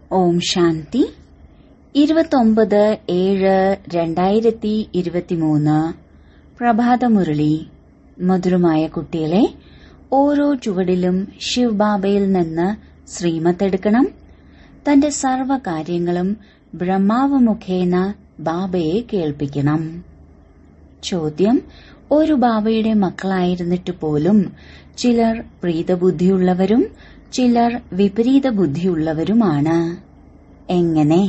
ഓം ശാന്തി ഇരുപത്തൊമ്പത് ഏഴ് രണ്ടായിരത്തി ഇരുപത്തിമൂന്ന് പ്രഭാതമുരളി മധുരമായ കുട്ടികളെ ഓരോ ചുവടിലും ശിവബാബയിൽ നിന്ന് ശ്രീമത്തെടുക്കണം തന്റെ സർവ കാര്യങ്ങളും ബ്രഹ്മാവ് മുഖേന ബാബയെ കേൾപ്പിക്കണം ചോദ്യം ഒരു ബാബയുടെ മക്കളായിരുന്നിട്ട് പോലും ചിലർ പ്രീതബുദ്ധിയുള്ളവരും ചിലർ വിപരീത ബുദ്ധിയുള്ളവരുമാണ് എങ്ങനെ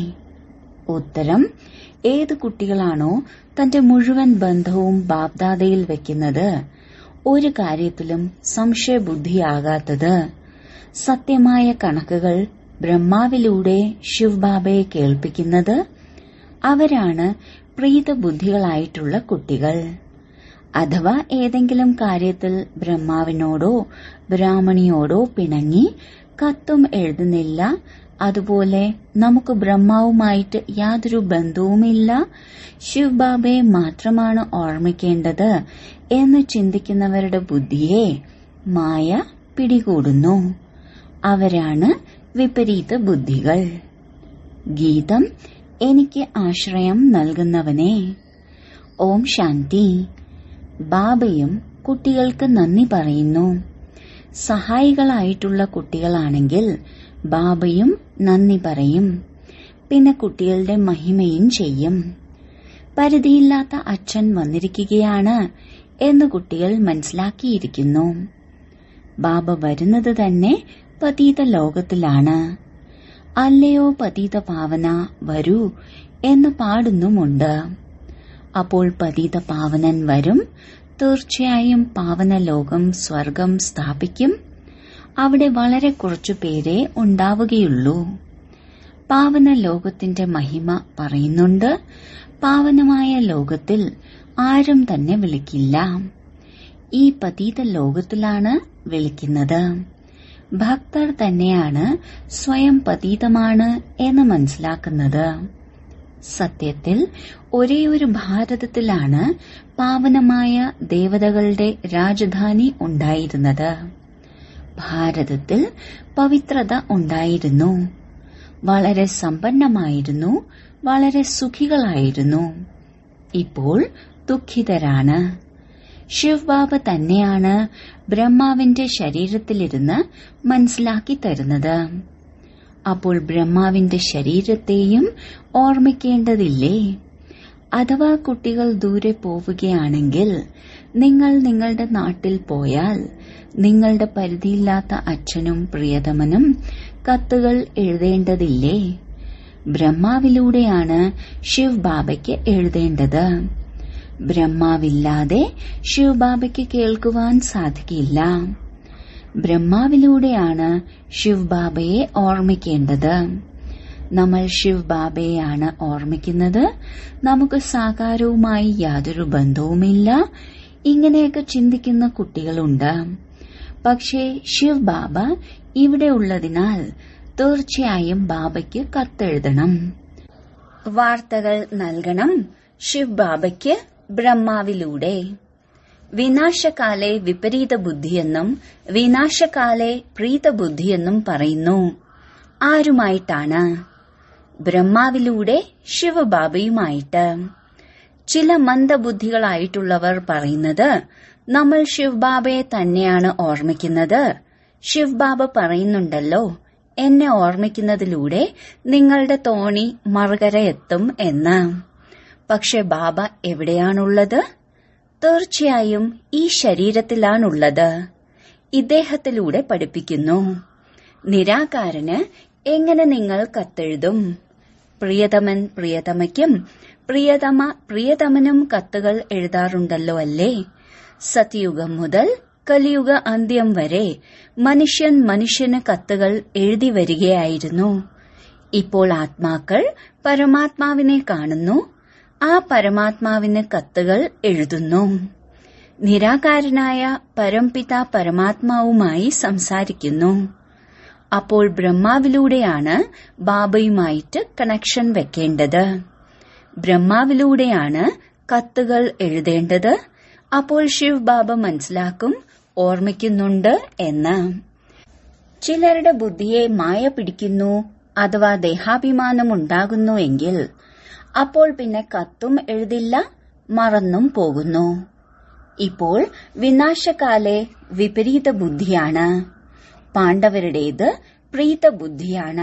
ഉത്തരം ഏത് കുട്ടികളാണോ തന്റെ മുഴുവൻ ബന്ധവും ബാബ്ദാദയിൽ വെക്കുന്നത് ഒരു കാര്യത്തിലും സംശയബുദ്ധിയാകാത്തത് സത്യമായ കണക്കുകൾ ബ്രഹ്മാവിലൂടെ ശിവബാബയെ കേൾപ്പിക്കുന്നത് അവരാണ് പ്രീതബുദ്ധികളായിട്ടുള്ള കുട്ടികൾ അഥവാ ഏതെങ്കിലും കാര്യത്തിൽ ബ്രഹ്മാവിനോടോ ബ്രാഹ്മണിയോടോ പിണങ്ങി കത്തും എഴുതുന്നില്ല അതുപോലെ നമുക്ക് ബ്രഹ്മാവുമായിട്ട് യാതൊരു ബന്ധവുമില്ല ശിവബാബയെ മാത്രമാണ് ഓർമ്മിക്കേണ്ടത് എന്ന് ചിന്തിക്കുന്നവരുടെ ബുദ്ധിയെ മായ പിടികൂടുന്നു അവരാണ് വിപരീത ബുദ്ധികൾ ഗീതം എനിക്ക് ആശ്രയം നൽകുന്നവനെ ഓം ശാന്തി ബാബയും കുട്ടികൾക്ക് നന്ദി പറയുന്നു സഹായികളായിട്ടുള്ള കുട്ടികളാണെങ്കിൽ ബാബയും നന്ദി പറയും പിന്നെ കുട്ടികളുടെ മഹിമയും ചെയ്യും പരിധിയില്ലാത്ത അച്ഛൻ വന്നിരിക്കുകയാണ് എന്ന് കുട്ടികൾ മനസ്സിലാക്കിയിരിക്കുന്നു ബാബ വരുന്നത് തന്നെ പതീത ലോകത്തിലാണ് അല്ലയോ പതീത പാവന വരൂ എന്ന് പാടുന്നുമുണ്ട് അപ്പോൾ പതീത പാവനൻ വരും തീർച്ചയായും പാവന ലോകം സ്വർഗം സ്ഥാപിക്കും അവിടെ വളരെ കുറച്ചു പേരെ ഉണ്ടാവുകയുള്ളൂ പാവന ലോകത്തിന്റെ മഹിമ പറയുന്നുണ്ട് പാവനമായ ലോകത്തിൽ ആരും തന്നെ വിളിക്കില്ല ഈ പതീത ലോകത്തിലാണ് വിളിക്കുന്നത് ഭക്തർ തന്നെയാണ് സ്വയം പതീതമാണ് എന്ന് മനസ്സിലാക്കുന്നത് സത്യത്തിൽ ഒരേയൊരു ഭാരതത്തിലാണ് പാവനമായ ദേവതകളുടെ രാജധാനി ഉണ്ടായിരുന്നത് ഭാരതത്തിൽ പവിത്രത ഉണ്ടായിരുന്നു വളരെ സമ്പന്നമായിരുന്നു വളരെ സുഖികളായിരുന്നു ഇപ്പോൾ ദുഃഖിതരാണ് ശിവബാബ തന്നെയാണ് ബ്രഹ്മാവിന്റെ ശരീരത്തിലിരുന്ന് മനസ്സിലാക്കി തരുന്നത് അപ്പോൾ ബ്രഹ്മാവിന്റെ ശരീരത്തെയും ഓർമ്മിക്കേണ്ടതില്ലേ അഥവാ കുട്ടികൾ ദൂരെ പോവുകയാണെങ്കിൽ നിങ്ങൾ നിങ്ങളുടെ നാട്ടിൽ പോയാൽ നിങ്ങളുടെ പരിധിയില്ലാത്ത അച്ഛനും പ്രിയതമനും കത്തുകൾ എഴുതേണ്ടതില്ലേ ബ്രഹ്മാവിലൂടെയാണ് ശിവ് ബാബയ്ക്ക് എഴുതേണ്ടത് ബ്രഹ്മാവില്ലാതെ ശിവബാബയ്ക്ക് കേൾക്കുവാൻ സാധിക്കില്ല ബ്രഹ്മാവിലൂടെയാണ് ശിവബാബയെ ഓർമ്മിക്കേണ്ടത് നമ്മൾ ശിവബാബയെയാണ് ഓർമ്മിക്കുന്നത് നമുക്ക് സാകാരവുമായി യാതൊരു ബന്ധവുമില്ല ഇങ്ങനെയൊക്കെ ചിന്തിക്കുന്ന കുട്ടികളുണ്ട് പക്ഷേ ശിവ് ബാബ ഇവിടെ ഉള്ളതിനാൽ തീർച്ചയായും ബാബയ്ക്ക് കത്തെഴുതണം വാർത്തകൾ നൽകണം ശിവ് ബാബയ്ക്ക് ബ്രഹ്മാവിലൂടെ വിനാശകാലെ വിപരീത ബുദ്ധിയെന്നും വിനാശകാലെ പ്രീതബുദ്ധിയെന്നും പറയുന്നു ആരുമായിട്ടാണ് ബ്രഹ്മാവിലൂടെ ശിവബാബയുമായിട്ട് ചില മന്ദബുദ്ധികളായിട്ടുള്ളവർ പറയുന്നത് നമ്മൾ ശിവബാബയെ തന്നെയാണ് ഓർമ്മിക്കുന്നത് ശിവബാബ പറയുന്നുണ്ടല്ലോ എന്നെ ഓർമ്മിക്കുന്നതിലൂടെ നിങ്ങളുടെ തോണി മറുകരയെത്തും എന്ന് പക്ഷെ ബാബ എവിടെയാണുള്ളത് തീർച്ചയായും ഈ ശരീരത്തിലാണുള്ളത് ഇദ്ദേഹത്തിലൂടെ പഠിപ്പിക്കുന്നു നിരാകാരന് എങ്ങനെ നിങ്ങൾ കത്തെഴുതും പ്രിയതമൻ പ്രിയതമയ്ക്കും പ്രിയതമ പ്രിയതമനും കത്തുകൾ എഴുതാറുണ്ടല്ലോ അല്ലേ സത്യുഗം മുതൽ കലിയുഗ അന്ത്യം വരെ മനുഷ്യൻ മനുഷ്യന് കത്തുകൾ എഴുതി വരികയായിരുന്നു ഇപ്പോൾ ആത്മാക്കൾ പരമാത്മാവിനെ കാണുന്നു ആ പരമാത്മാവിന് കത്തുകൾ എഴുതുന്നു നിരാകാരനായ പരംപിത പരമാത്മാവുമായി സംസാരിക്കുന്നു അപ്പോൾ ബ്രഹ്മാവിലൂടെയാണ് ബാബയുമായിട്ട് കണക്ഷൻ വെക്കേണ്ടത് ബ്രഹ്മാവിലൂടെയാണ് കത്തുകൾ എഴുതേണ്ടത് അപ്പോൾ ശിവ് ബാബ മനസ്സിലാക്കും ഓർമ്മിക്കുന്നുണ്ട് എന്ന് ചിലരുടെ ബുദ്ധിയെ മായ പിടിക്കുന്നു അഥവാ ദേഹാഭിമാനം ഉണ്ടാകുന്നുവെങ്കിൽ അപ്പോൾ പിന്നെ കത്തും എഴുതില്ല മറന്നും പോകുന്നു ഇപ്പോൾ വിനാശകാലെ വിപരീത ബുദ്ധിയാണ് പാണ്ഡവരുടേത് പ്രീത ബുദ്ധിയാണ്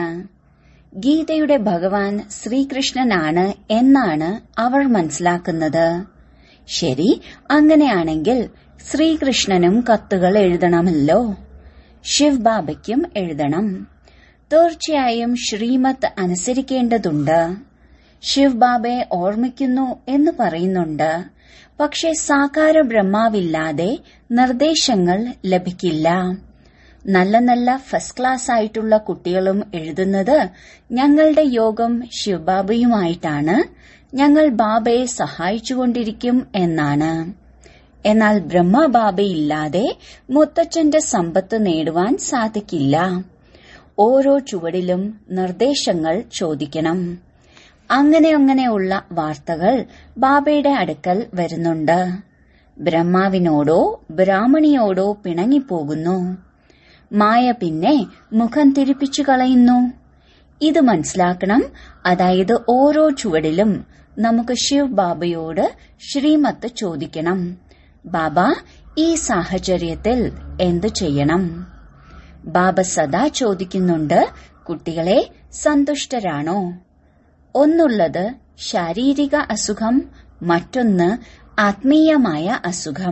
ഗീതയുടെ ഭഗവാൻ ശ്രീകൃഷ്ണനാണ് എന്നാണ് അവർ മനസ്സിലാക്കുന്നത് ശരി അങ്ങനെയാണെങ്കിൽ ശ്രീകൃഷ്ണനും കത്തുകൾ എഴുതണമല്ലോ ശിവ് ബാബയ്ക്കും എഴുതണം തീർച്ചയായും ശ്രീമത്ത് അനുസരിക്കേണ്ടതുണ്ട് ശിവ് ബാബയെ ഓർമ്മിക്കുന്നു എന്ന് പറയുന്നുണ്ട് പക്ഷെ സാകാര ബ്രഹ്മാവില്ലാതെ നിർദ്ദേശങ്ങൾ ലഭിക്കില്ല നല്ല നല്ല ഫസ്റ്റ് ക്ലാസ് ആയിട്ടുള്ള കുട്ടികളും എഴുതുന്നത് ഞങ്ങളുടെ യോഗം ശിവബാബയുമായിട്ടാണ് ഞങ്ങൾ ബാബയെ സഹായിച്ചുകൊണ്ടിരിക്കും എന്നാണ് എന്നാൽ ബ്രഹ്മബാബയില്ലാതെ മുത്തച്ഛന്റെ സമ്പത്ത് നേടുവാൻ സാധിക്കില്ല ഓരോ ചുവടിലും നിർദ്ദേശങ്ങൾ ചോദിക്കണം അങ്ങനെ അങ്ങനെയുള്ള വാർത്തകൾ ബാബയുടെ അടുക്കൽ വരുന്നുണ്ട് ബ്രഹ്മാവിനോടോ ബ്രാഹ്മണിയോടോ പിണങ്ങിപ്പോകുന്നു മായ പിന്നെ മുഖം തിരിപ്പിച്ചു കളയുന്നു ഇത് മനസ്സിലാക്കണം അതായത് ഓരോ ചുവടിലും നമുക്ക് ശിവ് ബാബയോട് ശ്രീമത്ത് ചോദിക്കണം ബാബ ഈ സാഹചര്യത്തിൽ എന്തു ചെയ്യണം ബാബ സദാ ചോദിക്കുന്നുണ്ട് കുട്ടികളെ സന്തുഷ്ടരാണോ ഒന്നുള്ളത് ശാരീരിക അസുഖം മറ്റൊന്ന് ആത്മീയമായ അസുഖം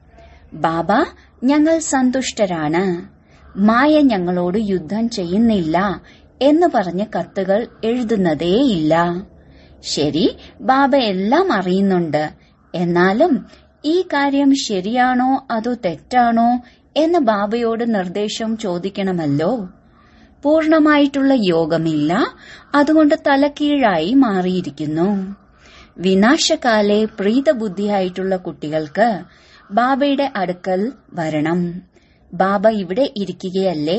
ബാബ ഞങ്ങൾ സന്തുഷ്ടരാണ് മായ ഞങ്ങളോട് യുദ്ധം ചെയ്യുന്നില്ല എന്ന് പറഞ്ഞ് കത്തുകൾ എഴുതുന്നതേയില്ല ശരി ബാബ എല്ലാം അറിയുന്നുണ്ട് എന്നാലും ഈ കാര്യം ശരിയാണോ അതോ തെറ്റാണോ എന്ന് ബാബയോട് നിർദ്ദേശം ചോദിക്കണമല്ലോ പൂർണമായിട്ടുള്ള യോഗമില്ല അതുകൊണ്ട് തലക്കീഴായി മാറിയിരിക്കുന്നു വിനാശകാലെ പ്രീതബുദ്ധിയായിട്ടുള്ള കുട്ടികൾക്ക് ബാബയുടെ അടുക്കൽ വരണം ബാബ ഇവിടെ ഇരിക്കുകയല്ലേ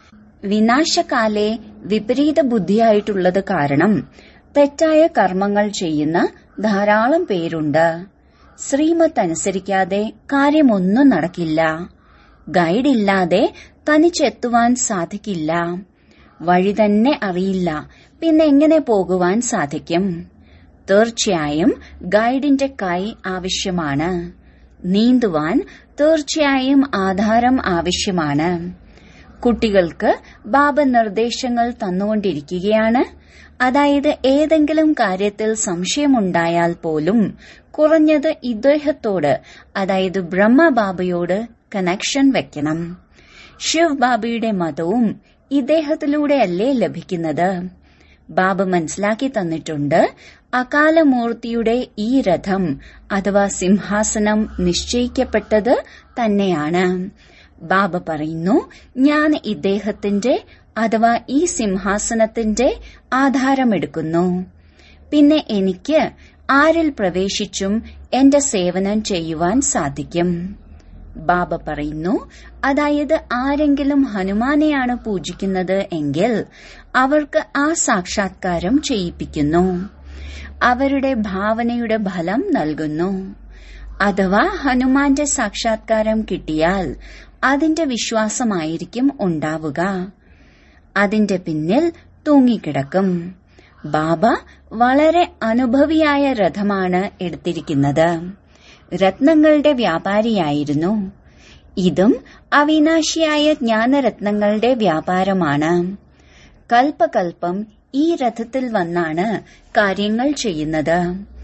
വിനാശകാലെ വിപരീത ബുദ്ധിയായിട്ടുള്ളത് കാരണം തെറ്റായ കർമ്മങ്ങൾ ചെയ്യുന്ന ധാരാളം പേരുണ്ട് ശ്രീമത്ത് അനുസരിക്കാതെ കാര്യമൊന്നും നടക്കില്ല ഗൈഡില്ലാതെ തനിച്ചെത്തുവാൻ സാധിക്കില്ല വഴി തന്നെ അറിയില്ല പിന്നെ എങ്ങനെ പോകുവാൻ സാധിക്കും തീർച്ചയായും ഗൈഡിന്റെ കൈ ആവശ്യമാണ് നീന്തുവാൻ തീർച്ചയായും ആധാരം ആവശ്യമാണ് കുട്ടികൾക്ക് ബാബ നിർദ്ദേശങ്ങൾ തന്നുകൊണ്ടിരിക്കുകയാണ് അതായത് ഏതെങ്കിലും കാര്യത്തിൽ സംശയമുണ്ടായാൽ പോലും കുറഞ്ഞത് ഇദ്ദേഹത്തോട് അതായത് ബ്രഹ്മബാബയോട് കണക്ഷൻ വെക്കണം ശിവ് ബാബയുടെ മതവും ഇദ്ദേഹത്തിലൂടെയല്ലേ ലഭിക്കുന്നത് ബാബ മനസ്സിലാക്കി തന്നിട്ടുണ്ട് അകാലമൂർത്തിയുടെ ഈ രഥം അഥവാ സിംഹാസനം നിശ്ചയിക്കപ്പെട്ടത് തന്നെയാണ് ബാബ പറയുന്നു ഞാൻ ഇദ്ദേഹത്തിന്റെ അഥവാ ഈ സിംഹാസനത്തിന്റെ ആധാരമെടുക്കുന്നു പിന്നെ എനിക്ക് ആരിൽ പ്രവേശിച്ചും എന്റെ സേവനം ചെയ്യുവാൻ സാധിക്കും ബാബ പറയുന്നു അതായത് ആരെങ്കിലും ഹനുമാനെയാണ് പൂജിക്കുന്നത് എങ്കിൽ അവർക്ക് ആ സാക്ഷാത്കാരം ചെയ്യിപ്പിക്കുന്നു അവരുടെ ഭാവനയുടെ ഫലം നൽകുന്നു അഥവാ ഹനുമാന്റെ സാക്ഷാത്കാരം കിട്ടിയാൽ അതിന്റെ വിശ്വാസമായിരിക്കും ഉണ്ടാവുക അതിന്റെ പിന്നിൽ തൂങ്ങിക്കിടക്കും ബാബ വളരെ അനുഭവിയായ രഥമാണ് എടുത്തിരിക്കുന്നത് രത്നങ്ങളുടെ വ്യാപാരിയായിരുന്നു ഇതും അവിനാശിയായ ജ്ഞാനരത്നങ്ങളുടെ വ്യാപാരമാണ് കൽപ്പകൽപ്പം ഈ രഥത്തിൽ വന്നാണ് കാര്യങ്ങൾ ചെയ്യുന്നത്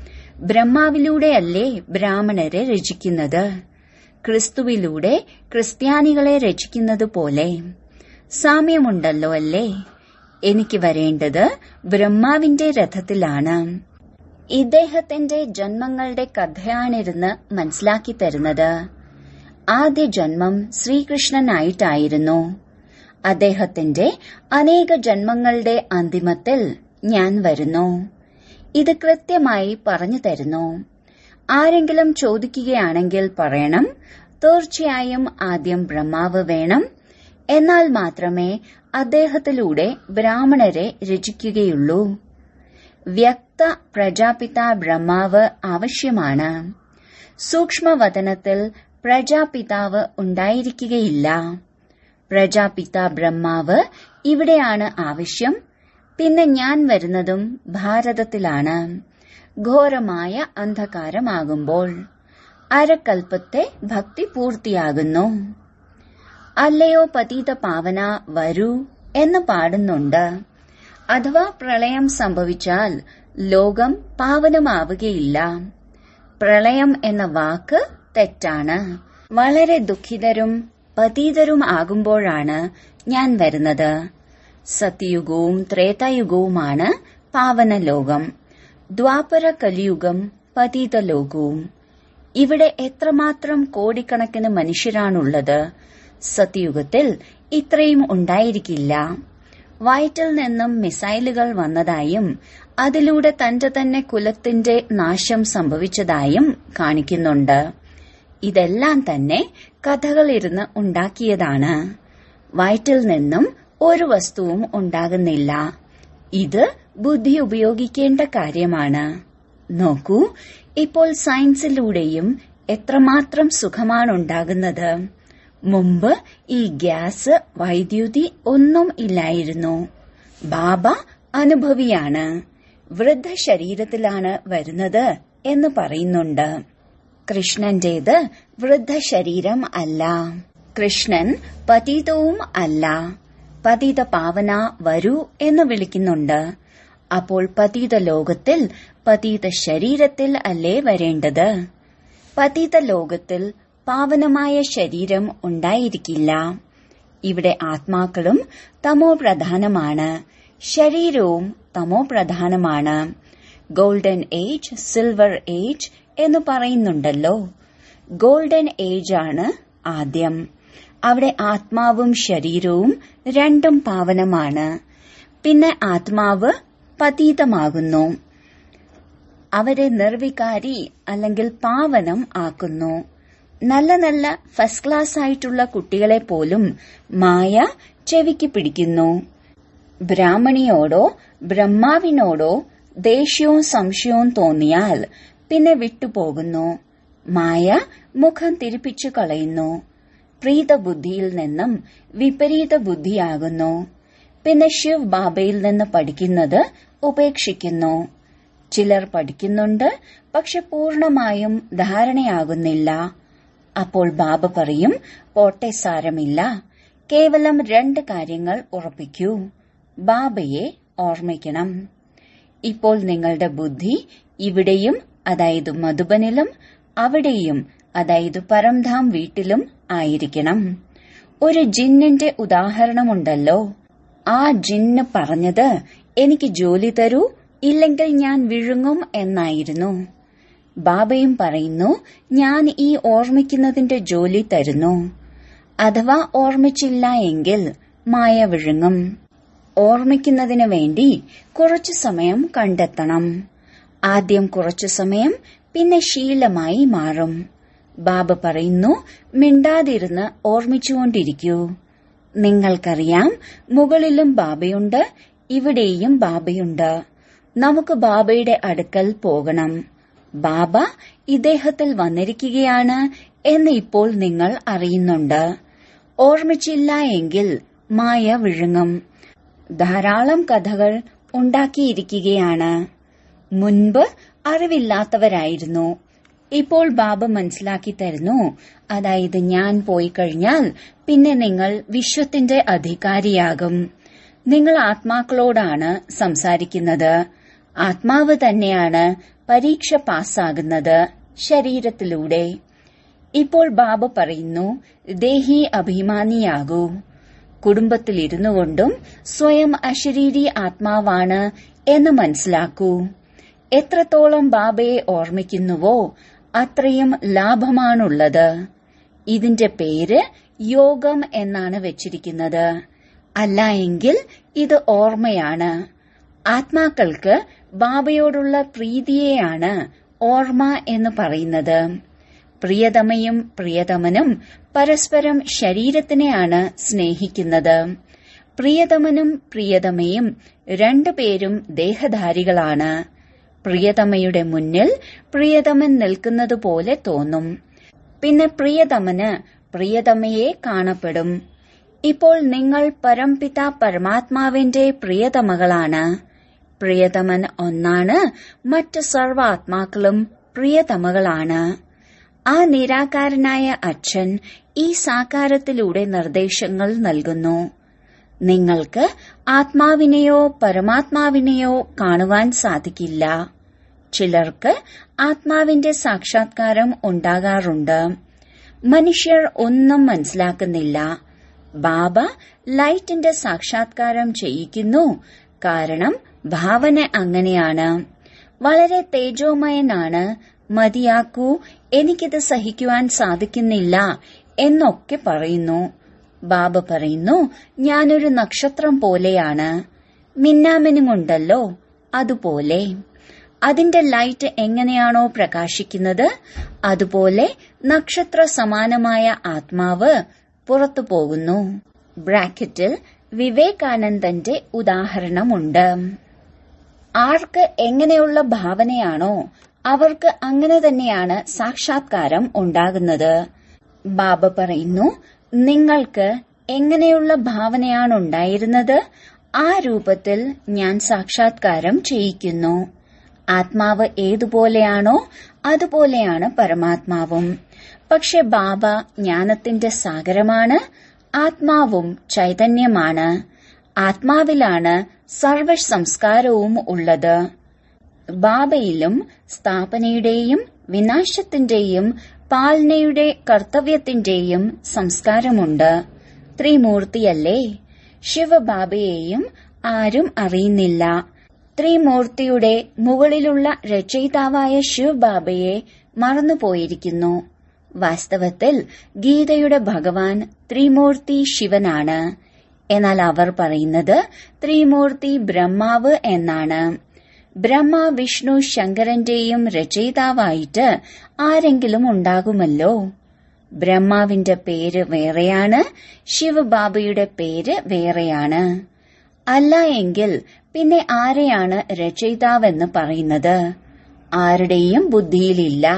ബ്രഹ്മാവിലൂടെയല്ലേ ബ്രാഹ്മണരെ രചിക്കുന്നത് ക്രിസ്തുവിലൂടെ ക്രിസ്ത്യാനികളെ രചിക്കുന്നത് പോലെ സാമ്യമുണ്ടല്ലോ അല്ലേ എനിക്ക് വരേണ്ടത് ബ്രഹ്മാവിന്റെ രഥത്തിലാണ് ഇദ്ദേഹത്തിന്റെ ജന്മങ്ങളുടെ കഥയാണിരുന്ന് മനസ്സിലാക്കി തരുന്നത് ആദ്യ ജന്മം ശ്രീകൃഷ്ണനായിട്ടായിരുന്നു അദ്ദേഹത്തിന്റെ അനേക ജന്മങ്ങളുടെ അന്തിമത്തിൽ ഞാൻ വരുന്നു ഇത് കൃത്യമായി പറഞ്ഞു തരുന്നു ആരെങ്കിലും ചോദിക്കുകയാണെങ്കിൽ പറയണം തീർച്ചയായും ആദ്യം ബ്രഹ്മാവ് വേണം എന്നാൽ മാത്രമേ അദ്ദേഹത്തിലൂടെ ബ്രാഹ്മണരെ രചിക്കുകയുള്ളൂ വ്യക്ത പ്രജാപിത ബ്രഹ്മാവ് ആവശ്യമാണ് സൂക്ഷ്മവതനത്തിൽ പ്രജാപിതാവ് ഉണ്ടായിരിക്കുകയില്ല പ്രജാപിത ബ്രഹ്മാവ് ഇവിടെയാണ് ആവശ്യം പിന്നെ ഞാൻ വരുന്നതും ഭാരതത്തിലാണ് ഘോരമായ അന്ധകാരമാകുമ്പോൾ അരക്കൽപ്പത്തെ ഭക്തി പൂർത്തിയാകുന്നു അല്ലയോ പതീത പാവന വരൂ എന്ന് പാടുന്നുണ്ട് അഥവാ പ്രളയം സംഭവിച്ചാൽ ലോകം പാവനമാവുകയില്ല പ്രളയം എന്ന വാക്ക് തെറ്റാണ് വളരെ ദുഃഖിതരും പതീതരും ആകുമ്പോഴാണ് ഞാൻ വരുന്നത് സത്യയുഗവും ത്രേതായുഗവുമാണ് പാവന ലോകം ദ്വാപര കലിയുഗം പതീത ലോകവും ഇവിടെ എത്രമാത്രം കോടിക്കണക്കിന് മനുഷ്യരാണുള്ളത് സത്യയുഗത്തിൽ ഇത്രയും ഉണ്ടായിരിക്കില്ല വയറ്റിൽ നിന്നും മിസൈലുകൾ വന്നതായും അതിലൂടെ തന്റെ തന്നെ കുലത്തിന്റെ നാശം സംഭവിച്ചതായും കാണിക്കുന്നുണ്ട് ഇതെല്ലാം തന്നെ കഥകളിരുന്ന് ഉണ്ടാക്കിയതാണ് വയറ്റിൽ നിന്നും ഒരു വസ്തുവും ഉണ്ടാകുന്നില്ല ഇത് ബുദ്ധി ഉപയോഗിക്കേണ്ട കാര്യമാണ് നോക്കൂ ഇപ്പോൾ സയൻസിലൂടെയും എത്രമാത്രം സുഖമാണ് ഉണ്ടാകുന്നത് മുമ്പ് ഈ ഗ്യാസ് വൈദ്യുതി ഒന്നും ഇല്ലായിരുന്നു ബാബ അനുഭവിയാണ് വൃദ്ധ ശരീരത്തിലാണ് വരുന്നത് എന്ന് പറയുന്നുണ്ട് കൃഷ്ണന്റേത് വൃദ്ധ ശരീരം അല്ല കൃഷ്ണൻ പതീതവും അല്ല പതീത പാവന വരൂ എന്ന് വിളിക്കുന്നുണ്ട് അപ്പോൾ പതീത ലോകത്തിൽ പതീത ശരീരത്തിൽ അല്ലേ വരേണ്ടത് പതീത ലോകത്തിൽ പാവനമായ ശരീരം ഉണ്ടായിരിക്കില്ല ഇവിടെ ആത്മാക്കളും തമോ പ്രധാനമാണ് ശരീരവും തമോ പ്രധാനമാണ് ഗോൾഡൻ ഏജ് സിൽവർ ഏജ് എന്ന് പറയുന്നുണ്ടല്ലോ ഗോൾഡൻ ഏജ് ആണ് ആദ്യം അവിടെ ആത്മാവും ശരീരവും രണ്ടും പാവനമാണ് പിന്നെ ആത്മാവ് പതീതമാകുന്നു അവരെ നിർവികാരി അല്ലെങ്കിൽ പാവനം ആക്കുന്നു നല്ല നല്ല ഫസ്റ്റ് ക്ലാസ് ആയിട്ടുള്ള കുട്ടികളെ പോലും മായ ചെവിക്ക് പിടിക്കുന്നു ബ്രാഹ്മണിയോടോ ബ്രഹ്മാവിനോടോ ദേഷ്യവും സംശയവും തോന്നിയാൽ പിന്നെ വിട്ടുപോകുന്നു മായ മുഖം തിരിപ്പിച്ചു കളയുന്നു പ്രീതബുദ്ധിയിൽ നിന്നും വിപരീത ബുദ്ധിയാകുന്നു പിന്നെ ശിവ് ബാബയിൽ നിന്ന് പഠിക്കുന്നത് ഉപേക്ഷിക്കുന്നു ചിലർ പഠിക്കുന്നുണ്ട് പക്ഷെ പൂർണമായും ധാരണയാകുന്നില്ല അപ്പോൾ ബാബ പറയും പോട്ടെ സാരമില്ല കേവലം രണ്ട് കാര്യങ്ങൾ ഉറപ്പിക്കൂ ബാബയെ ഓർമ്മിക്കണം ഇപ്പോൾ നിങ്ങളുടെ ബുദ്ധി ഇവിടെയും അതായത് മധുബനിലും അവിടെയും അതായത് പരംധാം വീട്ടിലും ആയിരിക്കണം ഒരു ജിന്നിന്റെ ഉദാഹരണമുണ്ടല്ലോ ആ ജിന്ന് പറഞ്ഞത് എനിക്ക് ജോലി തരൂ ഇല്ലെങ്കിൽ ഞാൻ വിഴുങ്ങും എന്നായിരുന്നു ബാബയും പറയുന്നു ഞാൻ ഈ ഓർമ്മിക്കുന്നതിന്റെ ജോലി തരുന്നു അഥവാ ഓർമ്മിച്ചില്ല എങ്കിൽ മായ വിഴുങ്ങും ഓർമ്മിക്കുന്നതിന് വേണ്ടി കുറച്ചു സമയം കണ്ടെത്തണം ആദ്യം കുറച്ചു സമയം പിന്നെ ശീലമായി മാറും ബാബ പറയുന്നു മിണ്ടാതിരുന്ന് ഓർമ്മിച്ചുകൊണ്ടിരിക്കൂ നിങ്ങൾക്കറിയാം മുകളിലും ബാബയുണ്ട് ഇവിടെയും ബാബയുണ്ട് നമുക്ക് ബാബയുടെ അടുക്കൽ പോകണം ബാബ ഇദ്ദേഹത്തിൽ വന്നിരിക്കുകയാണ് എന്ന് ഇപ്പോൾ നിങ്ങൾ അറിയുന്നുണ്ട് ഓർമ്മിച്ചില്ല എങ്കിൽ മായ വിഴുങ്ങും ധാരാളം കഥകൾ ഉണ്ടാക്കിയിരിക്കുകയാണ് മുൻപ് അറിവില്ലാത്തവരായിരുന്നു ഇപ്പോൾ ബാബ മനസ്സിലാക്കി തരുന്നു അതായത് ഞാൻ പോയി കഴിഞ്ഞാൽ പിന്നെ നിങ്ങൾ വിശ്വത്തിന്റെ അധികാരിയാകും നിങ്ങൾ ആത്മാക്കളോടാണ് സംസാരിക്കുന്നത് ആത്മാവ് തന്നെയാണ് പരീക്ഷ പാസ്സാകുന്നത് ശരീരത്തിലൂടെ ഇപ്പോൾ ബാബ പറയുന്നു ദേഹി അഭിമാനിയാകൂ കുടുംബത്തിലിരുന്നു കൊണ്ടും സ്വയം അശരീരി ആത്മാവാണ് എന്ന് മനസ്സിലാക്കൂ എത്രത്തോളം ബാബയെ ഓർമ്മിക്കുന്നുവോ അത്രയും ലാഭമാണുള്ളത് ഇതിന്റെ പേര് യോഗം എന്നാണ് വെച്ചിരിക്കുന്നത് അല്ല എങ്കിൽ ഇത് ഓർമ്മയാണ് ആത്മാക്കൾക്ക് ബാബയോടുള്ള പ്രീതിയെയാണ് ഓർമ്മ എന്ന് പറയുന്നത് പ്രിയതമയും പ്രിയതമനും പരസ്പരം ശരീരത്തിനെയാണ് സ്നേഹിക്കുന്നത് പ്രിയതമനും പ്രിയതമയും രണ്ടുപേരും ദേഹധാരികളാണ് പ്രിയതമയുടെ മുന്നിൽ പ്രിയതമൻ നിൽക്കുന്നത് പോലെ തോന്നും പിന്നെ പ്രിയതമന് പ്രിയതമയെ കാണപ്പെടും ഇപ്പോൾ നിങ്ങൾ പരംപിത പരമാത്മാവിന്റെ പ്രിയതമകളാണ് പ്രിയതമൻ ഒന്നാണ് മറ്റ് സർവാത്മാക്കളും പ്രിയതമകളാണ് ആ നിരാകാരനായ അച്ഛൻ ഈ സാകാരത്തിലൂടെ നിർദ്ദേശങ്ങൾ നൽകുന്നു നിങ്ങൾക്ക് ആത്മാവിനെയോ പരമാത്മാവിനെയോ കാണുവാൻ സാധിക്കില്ല ചിലർക്ക് ആത്മാവിന്റെ സാക്ഷാത്കാരം ഉണ്ടാകാറുണ്ട് മനുഷ്യർ ഒന്നും മനസ്സിലാക്കുന്നില്ല ബാബ ലൈറ്റിന്റെ സാക്ഷാത്കാരം ചെയ്യിക്കുന്നു കാരണം ഭാവന അങ്ങനെയാണ് വളരെ തേജോമയനാണ് മതിയാക്കൂ എനിക്കിത് സഹിക്കുവാൻ സാധിക്കുന്നില്ല എന്നൊക്കെ പറയുന്നു ബാബ പറയുന്നു ഞാനൊരു നക്ഷത്രം പോലെയാണ് മിന്നാമിനുമുണ്ടല്ലോ അതുപോലെ അതിന്റെ ലൈറ്റ് എങ്ങനെയാണോ പ്രകാശിക്കുന്നത് അതുപോലെ നക്ഷത്ര സമാനമായ ആത്മാവ് പുറത്തു പോകുന്നു ബ്രാക്കറ്റിൽ വിവേകാനന്ദന്റെ ഉദാഹരണമുണ്ട് ആർക്ക് എങ്ങനെയുള്ള ഭാവനയാണോ അവർക്ക് അങ്ങനെ തന്നെയാണ് സാക്ഷാത്കാരം ഉണ്ടാകുന്നത് ബാബ പറയുന്നു നിങ്ങൾക്ക് എങ്ങനെയുള്ള ഭാവനയാണ് ഉണ്ടായിരുന്നത് ആ രൂപത്തിൽ ഞാൻ സാക്ഷാത്കാരം ചെയ്യിക്കുന്നു ആത്മാവ് ഏതുപോലെയാണോ അതുപോലെയാണ് പരമാത്മാവും പക്ഷെ ബാബ ജ്ഞാനത്തിന്റെ സാഗരമാണ് ആത്മാവും ചൈതന്യമാണ് ആത്മാവിലാണ് സർവ സംസ്കാരവും ഉള്ളത് ബാബയിലും സ്ഥാപനയുടെയും വിനാശത്തിന്റെയും പാലനയുടെ കർത്തവ്യത്തിന്റെയും സംസ്കാരമുണ്ട് ത്രിമൂർത്തിയല്ലേ ശിവബാബയെയും ആരും അറിയുന്നില്ല ത്രിമൂർത്തിയുടെ മുകളിലുള്ള രചയിതാവായ ശിവബാബയെ മറന്നുപോയിരിക്കുന്നു വാസ്തവത്തിൽ ഗീതയുടെ ഭഗവാൻ ത്രിമൂർത്തി ശിവനാണ് എന്നാൽ അവർ പറയുന്നത് ത്രിമൂർത്തി ബ്രഹ്മാവ് എന്നാണ് ബ്രഹ്മ വിഷ്ണു ശങ്കരന്റെയും രചയിതാവായിട്ട് ആരെങ്കിലും ഉണ്ടാകുമല്ലോ ബ്രഹ്മാവിന്റെ പേര് വേറെയാണ് ശിവബാബയുടെ പേര് വേറെയാണ് അല്ല എങ്കിൽ പിന്നെ ആരെയാണ് രചയിതാവെന്ന് പറയുന്നത് ആരുടെയും ബുദ്ധിയിലില്ല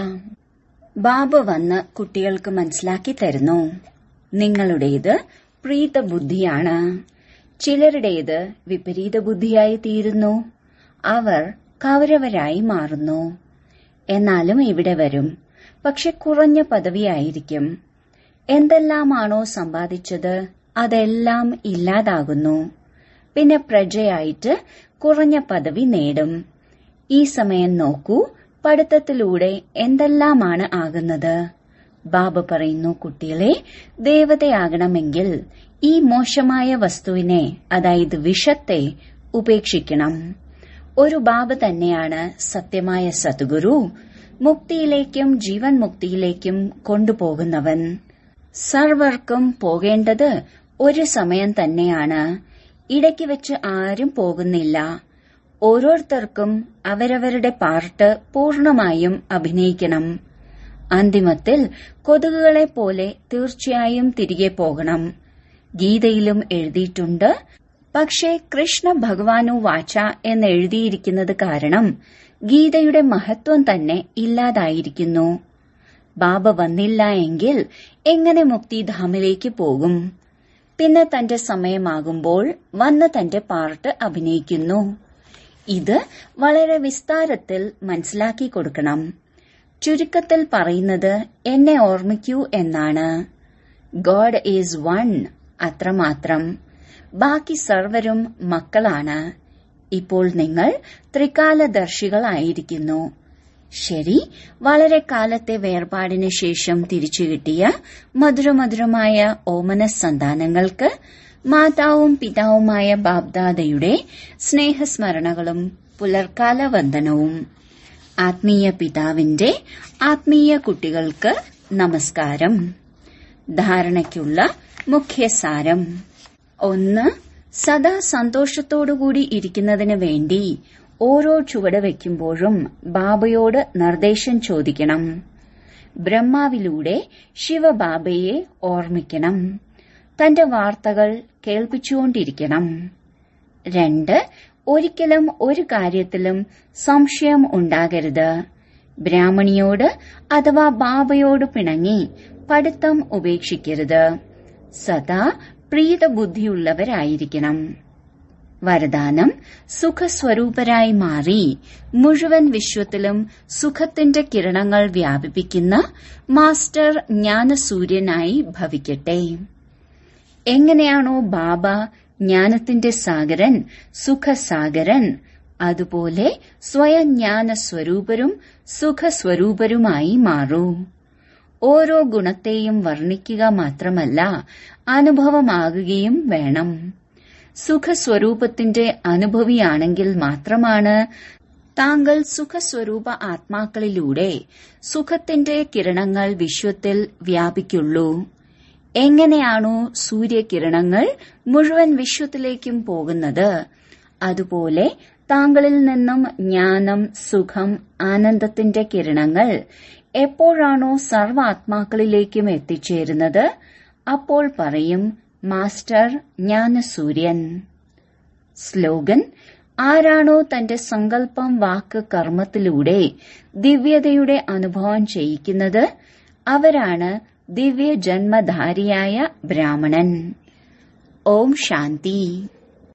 ബാബ വന്ന് കുട്ടികൾക്ക് മനസ്സിലാക്കി തരുന്നു നിങ്ങളുടേത് പ്രീത ബുദ്ധിയാണ് ചിലരുടേത് വിപരീത ബുദ്ധിയായി തീരുന്നു അവർ കൗരവരായി മാറുന്നു എന്നാലും ഇവിടെ വരും പക്ഷെ കുറഞ്ഞ പദവിയായിരിക്കും എന്തെല്ലാമാണോ സമ്പാദിച്ചത് അതെല്ലാം ഇല്ലാതാകുന്നു പിന്നെ പ്രജയായിട്ട് കുറഞ്ഞ പദവി നേടും ഈ സമയം നോക്കൂ പഠിത്തത്തിലൂടെ എന്തെല്ലാമാണ് ആകുന്നത് ബാബ പറയുന്നു കുട്ടികളെ ദേവതയാകണമെങ്കിൽ ഈ മോശമായ വസ്തുവിനെ അതായത് വിഷത്തെ ഉപേക്ഷിക്കണം ഒരു ബാബ തന്നെയാണ് സത്യമായ സദ്ഗുരു മുക്തിയിലേക്കും ജീവൻ മുക്തിയിലേക്കും കൊണ്ടുപോകുന്നവൻ സർവർക്കും പോകേണ്ടത് ഒരു സമയം തന്നെയാണ് ഇടയ്ക്ക് വെച്ച് ആരും പോകുന്നില്ല ഓരോരുത്തർക്കും അവരവരുടെ പാർട്ട് പൂർണമായും അഭിനയിക്കണം അന്തിമത്തിൽ കൊതുകുകളെ പോലെ തീർച്ചയായും തിരികെ പോകണം ഗീതയിലും എഴുതിയിട്ടുണ്ട് പക്ഷേ കൃഷ്ണ ഭഗവാനു വാച എന്ന് എഴുതിയിരിക്കുന്നത് കാരണം ഗീതയുടെ മഹത്വം തന്നെ ഇല്ലാതായിരിക്കുന്നു ബാബ വന്നില്ല എങ്കിൽ എങ്ങനെ മുക്തിധാമിലേക്ക് പോകും പിന്നെ തന്റെ സമയമാകുമ്പോൾ വന്ന് തന്റെ പാർട്ട് അഭിനയിക്കുന്നു ഇത് വളരെ വിസ്താരത്തിൽ മനസ്സിലാക്കി കൊടുക്കണം ചുരുക്കത്തിൽ പറയുന്നത് എന്നെ ഓർമ്മിക്കൂ എന്നാണ് ഗോഡ് ഈസ് വൺ അത്രമാത്രം ബാക്കി സർവരും മക്കളാണ് ഇപ്പോൾ നിങ്ങൾ ത്രികാലദർശികളായിരിക്കുന്നു ശരി വളരെ കാലത്തെ വേർപാടിന് ശേഷം തിരിച്ചു കിട്ടിയ മധുരമധുരമായ ഓമന സന്താനങ്ങൾക്ക് മാതാവും പിതാവുമായ ബാബ്ദാദയുടെ സ്നേഹസ്മരണകളും പുലർക്കാല വന്ദനവും ആത്മീയ പിതാവിന്റെ ആത്മീയ കുട്ടികൾക്ക് നമസ്കാരം ധാരണയ്ക്കുള്ള മുഖ്യസാരം ഒന്ന് സദാ സന്തോഷത്തോടുകൂടി ഇരിക്കുന്നതിന് വേണ്ടി ഓരോ ചുവട് വയ്ക്കുമ്പോഴും ബാബയോട് നിർദ്ദേശം ചോദിക്കണം ബ്രഹ്മാവിലൂടെ ശിവബാബയെ ഓർമ്മിക്കണം തന്റെ വാർത്തകൾ കേൾപ്പിച്ചുകൊണ്ടിരിക്കണം രണ്ട് ഒരിക്കലും ഒരു കാര്യത്തിലും സംശയം ഉണ്ടാകരുത് ബ്രാഹ്മണിയോട് അഥവാ ബാബയോട് പിണങ്ങി പഠിത്തം ഉപേക്ഷിക്കരുത് സദാ പ്രീതബുദ്ധിയുള്ളവരായിരിക്കണം വരദാനം സുഖസ്വരൂപരായി മാറി മുഴുവൻ വിശ്വത്തിലും സുഖത്തിന്റെ കിരണങ്ങൾ വ്യാപിപ്പിക്കുന്ന മാസ്റ്റർ ജ്ഞാനസൂര്യനായി ഭവിക്കട്ടെ എങ്ങനെയാണോ ബാബ ജ്ഞാനത്തിന്റെ സാഗരൻ സുഖസാഗരൻ അതുപോലെ സ്വയം ജ്ഞാന സ്വരൂപരും സുഖസ്വരൂപരുമായി മാറൂ ഓരോ ഗുണത്തെയും വർണ്ണിക്കുക മാത്രമല്ല അനുഭവമാകുകയും വേണം സുഖസ്വരൂപത്തിന്റെ അനുഭവിയാണെങ്കിൽ മാത്രമാണ് താങ്കൾ സുഖസ്വരൂപ ആത്മാക്കളിലൂടെ സുഖത്തിന്റെ കിരണങ്ങൾ വിശ്വത്തിൽ വ്യാപിക്കുള്ളൂ എങ്ങനെയാണോ സൂര്യകിരണങ്ങൾ മുഴുവൻ വിശ്വത്തിലേക്കും പോകുന്നത് അതുപോലെ താങ്കളിൽ നിന്നും ജ്ഞാനം സുഖം ആനന്ദത്തിന്റെ കിരണങ്ങൾ എപ്പോഴാണോ സർവാത്മാക്കളിലേക്കും എത്തിച്ചേരുന്നത് അപ്പോൾ പറയും മാസ്റ്റർ ജ്ഞാനസൂര്യൻ സ്ലോഗൻ ആരാണോ തന്റെ സങ്കല്പം വാക്ക് കർമ്മത്തിലൂടെ ദിവ്യതയുടെ അനുഭവം ചെയ്യിക്കുന്നത് അവരാണ് ദിവ്യ ജന്മധാരിയായ ബ്രാഹ്മണൻ ഓം ശാന്തി